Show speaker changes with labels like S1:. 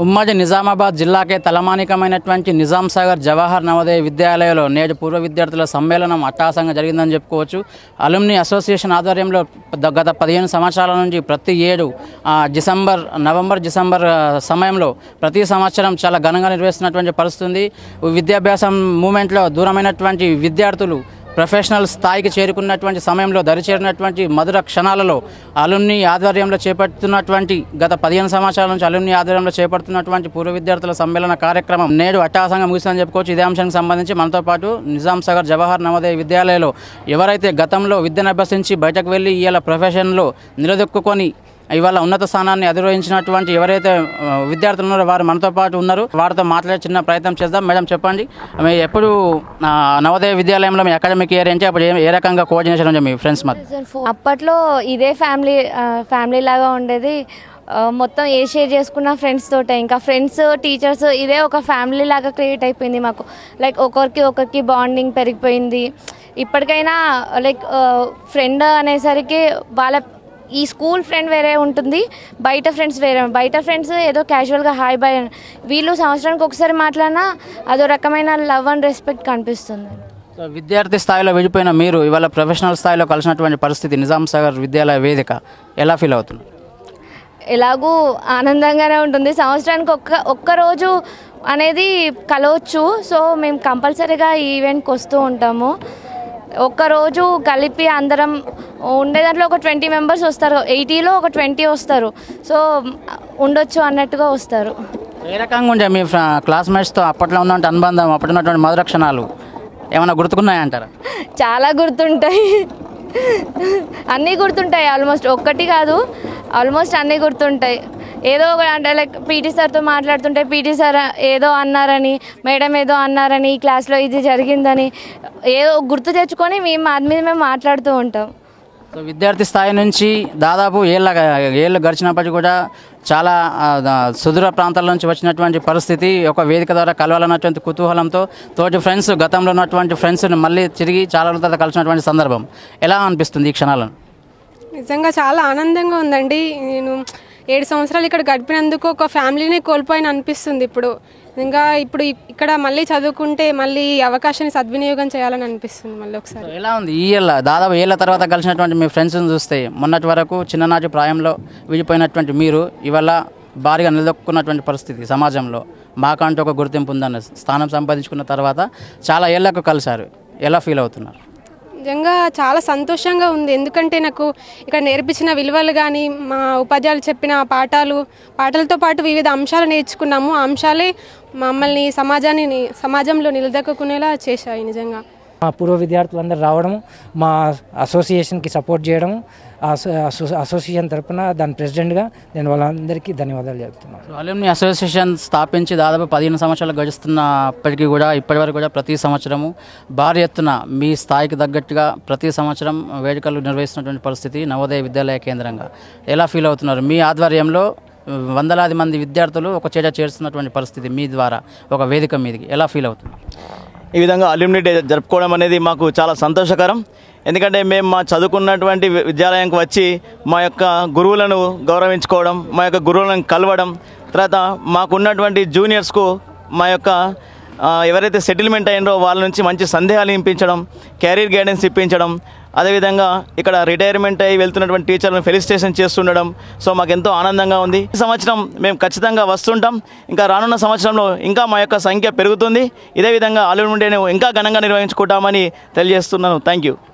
S1: ఉమ్మడి నిజామాబాద్ జిల్లాకే తలమానికమైనటువంటి నిజాం సాగర్ జవహర్ నవోదయ విద్యాలయంలో నేడు పూర్వ విద్యార్థుల సమ్మేళనం అట్టాసంగా జరిగిందని చెప్పుకోవచ్చు అలుమ్ని అసోసియేషన్ ఆధ్వర్యంలో ద- గత పదిహేను సంవత్సరాల నుంచి ప్రతి ఏడు ఆ, డిసెంబర్ నవంబర్ డిసెంబర్ ఆ, సమయంలో ప్రతి సంవత్సరం చాలా ఘనంగా నిర్వహిస్తున్నటువంటి పరిస్థితి ఉంది విద్యాభ్యాసం మూమెంట్లో దూరమైనటువంటి విద్యార్థులు ప్రొఫెషనల్ స్థాయికి చేరుకున్నటువంటి సమయంలో దరిచేరినటువంటి మధుర క్షణాలలో అలుమ్ని ఆధ్వర్యంలో చేపడుతున్నటువంటి గత పదిహేను సంవత్సరాల నుంచి అలుమ్ని ఆధ్వర్యంలో చేపడుతున్నటువంటి పూర్వ విద్యార్థుల సమ్మేళన కార్యక్రమం నేడు అట్టాసంగా ముగిస్తుందని చెప్పుకోవచ్చు ఇదే అంశానికి సంబంధించి మనతో పాటు నిజాం సాగర్ జవహర్ నవోదయ విద్యాలయంలో ఎవరైతే గతంలో విద్యను అభ్యసించి బయటకు వెళ్ళి ఇవాళ ప్రొఫెషన్లో నిలదొక్కుని ఇవాళ ఉన్నత స్థానాన్ని అధిరోహించినటువంటి ఎవరైతే ఆ, విద్యార్థులు ఉన్నారో వారు మనతో పాటు ఉన్నారు వారితో మాట్లాడే చిన్న ప్రయత్నం చేద్దాం మేడం చెప్పండి మీ ఎప్పుడు ఆ, నవోదయ విద్యాలయంలో మీ అకాడమిక్ ఇయర్ ఏంటి అప్పుడు ఏ- ఏ రకంగా కోఆర్డినేషన్ ఉంది మీ ఫ్రెండ్స్ మధ్య
S2: అప్పట్లో ఇదే ఫ్యామిలీ ఆ, ఫ్యామిలీ లాగా ఉండేది ఆ, మొత్తం ఏ షేర్ చేసుకున్న ఫ్రెండ్స్ తోటే ఇంకా ఫ్రెండ్స్ టీచర్స్ ఇదే ఒక ఫ్యామిలీ లాగా క్రియేట్ అయిపోయింది మాకు లైక్ ఒకరికి ఒకరికి బాండింగ్ పెరిగిపోయింది ఇప్పటికైనా లైక్ ఫ్రెండ్ అనేసరికి వాళ్ళ ఈ స్కూల్ ఫ్రెండ్ వేరే ఉంటుంది బయట ఫ్రెండ్స్ వేరే బయట ఫ్రెండ్స్ ఏదో క్యాజువల్గా హాయ్ బాయ్ అని వీళ్ళు సంవత్సరానికి ఒకసారి మాట్లాడినా అదో రకమైన లవ్ అండ్ రెస్పెక్ట్ కనిపిస్తుంది
S1: సో విద్యార్థి స్థాయిలో విడిపోయిన మీరు ఇవాళ ప్రొఫెషనల్ స్థాయిలో కలిసినటువంటి పరిస్థితి నిజాం సాగర్ విద్యాలయ వేదిక ఎలా ఫీల్ అవుతుంది
S2: ఎలాగూ ఆనందంగానే ఉంటుంది సంవత్సరానికి ఒక్క ఒక్క రోజు అనేది కలవచ్చు సో మేము కంపల్సరీగా ఈ ఈవెంట్కి వస్తూ ఉంటాము ఒక్కరోజు కలిపి అందరం ఉండే దాంట్లో ఒక ట్వంటీ మెంబర్స్ వస్తారు ఎయిటీలో ఒక ట్వంటీ వస్తారు సో ఉండొచ్చు అన్నట్టుగా వస్తారు
S1: ఏ రకంగా ఉండే మీ ఫ్ర- క్లాస్మేట్స్తో అప్పట్లో ఉన్నటువంటి అనుబంధం అప్పట్లో ఉన్నటువంటి మధుర క్షణాలు ఏమైనా గుర్తుకున్నాయంటారా
S2: చాలా గుర్తుంటాయి అన్నీ గుర్తుంటాయి ఆల్మోస్ట్ ఒక్కటి కాదు ఆల్మోస్ట్ అన్నీ గుర్తుంటాయి ఏదో ఒక అంటే లైక్ పీటీ సార్తో మాట్లాడుతుంటే పీటీ సార్ ఏదో అన్నారని మేడం ఏదో అన్నారని ఈ క్లాస్లో ఇది జరిగిందని ఏదో గుర్తు తెచ్చుకొని మేము అది మీద మేము మాట్లాడుతూ ఉంటాం
S1: సో విద్యార్థి స్థాయి నుంచి దాదాపు ఏళ్ళ ఏళ్ళు గడిచినప్పటికీ కూడా చాలా ఆ, ద- సుదూర ప్రాంతాల నుంచి వచ్చినటువంటి పరిస్థితి ఒక వేదిక ద్వారా కలవాలన్నటువంటి కుతూహలంతో తోటి ఫ్రెండ్స్ గతంలో ఉన్నటువంటి ఫ్రెండ్స్ని మళ్ళీ తిరిగి చాలా రోజుల తర్వాత కలిసినటువంటి సందర్భం ఎలా అనిపిస్తుంది ఈ క్షణాలను
S3: నిజంగా చాలా ఆనందంగా ఉందండి నేను ఏడు సంవత్సరాలు ఇక్కడ గడిపినందుకు ఒక ఫ్యామిలీనే కోల్పోయిన అనిపిస్తుంది ఇప్పుడు ఇంకా ఇప్పుడు ఇ- ఇక్కడ మళ్ళీ చదువుకుంటే మళ్ళీ ఈ అవకాశాన్ని సద్వినియోగం చేయాలని అనిపిస్తుంది మళ్ళీ ఒకసారి
S1: సో ఎలా ఉంది ఈ ఏళ్ళ దాదాపు ఏళ్ళ తర్వాత కలిసినటువంటి మీ ఫ్రెండ్స్ని చూస్తే మొన్నటి వరకు చిన్ననాటి ప్రాయంలో విడిపోయినటువంటి మీరు ఇవాళ భారీగా నిలదొక్కున్నటువంటి పరిస్థితి సమాజంలో మాకంటూ ఒక గుర్తింపు ఉందన్న స్థానం సంపాదించుకున్న తర్వాత చాలా ఏళ్లకు కలిశారు ఎలా ఫీల్ అవుతున్నారు
S3: నిజంగా చాలా సంతోషంగా ఉంది ఎందుకంటే నాకు ఇక్కడ నేర్పించిన విలువలు కానీ మా ఉపాధ్యాయులు చెప్పిన పాఠాలు పాటలతో పాటు వివిధ అంశాలు నేర్చుకున్నాము ఆ అంశాలే మమ్మల్ని సమాజాన్ని ని- సమాజంలో నిలదొక్కునేలా చేశాయి నిజంగా
S4: మా పూర్వ విద్యార్థులందరూ రావడం మా అసోసియేషన్కి సపోర్ట్ చేయడం ఆ అసో- అసో- అసోసియేషన్ తరపున దాని ప్రెసిడెంట్గా నేను వాళ్ళందరికీ ధన్యవాదాలు చెప్తున్నాను
S1: అలుమ్ని అసోసియేషన్ స్థాపించి దాదాపు పదిహేను సంవత్సరాలు గడుస్తున్నప్పటికీ కూడా ఇప్పటివరకు కూడా ప్రతి సంవత్సరము భారీ ఎత్తున మీ స్థాయికి తగ్గట్టుగా ప్రతి సంవత్సరం వేడుకలు నిర్వహిస్తున్నటువంటి పరిస్థితి నవోదయ విద్యాలయ కేంద్రంగా ఎలా ఫీల్ అవుతున్నారు మీ ఆధ్వర్యంలో వందలాది మంది విద్యార్థులు ఒక చేట చేరుస్తున్నటువంటి పరిస్థితి మీ ద్వారా ఒక వేదిక మీదకి ఎలా ఫీల్ అవుతుంది
S5: ఈ విధంగా అల్యూమినీ డే జరుపుకోవడం అనేది మాకు చాలా సంతోషకరం ఎందుకంటే మేము మా చదువుకున్నటువంటి వి- విద్యాలయానికి వచ్చి మా యొక్క గురువులను గౌరవించుకోవడం మా యొక్క గురువులను కలవడం తర్వాత మాకున్నటువంటి జూనియర్స్కు మా యొక్క ఆ, ఎవరైతే సెటిల్మెంట్ అయినరో వాళ్ళ నుంచి మంచి సందేహాలు ఇప్పించడం కెరీర్ గైడెన్స్ ఇప్పించడం అదేవిధంగా ఇక్కడ రిటైర్మెంట్ అయ్యి వెళ్తున్నటువంటి టీచర్లను ఫెలిసిటేషన్ చేస్తుండడం సో మాకు ఎంతో ఆనందంగా ఉంది ఈ సంవత్సరం మేము ఖచ్చితంగా వస్తుంటాం ఇంకా రానున్న సంవత్సరంలో ఇంకా మా యొక్క సంఖ్య పెరుగుతుంది ఇదే విధంగా అల్లుండేనే ఇంకా ఘనంగా నిర్వహించుకుంటామని తెలియజేస్తున్నాను థ్యాంక్ యూ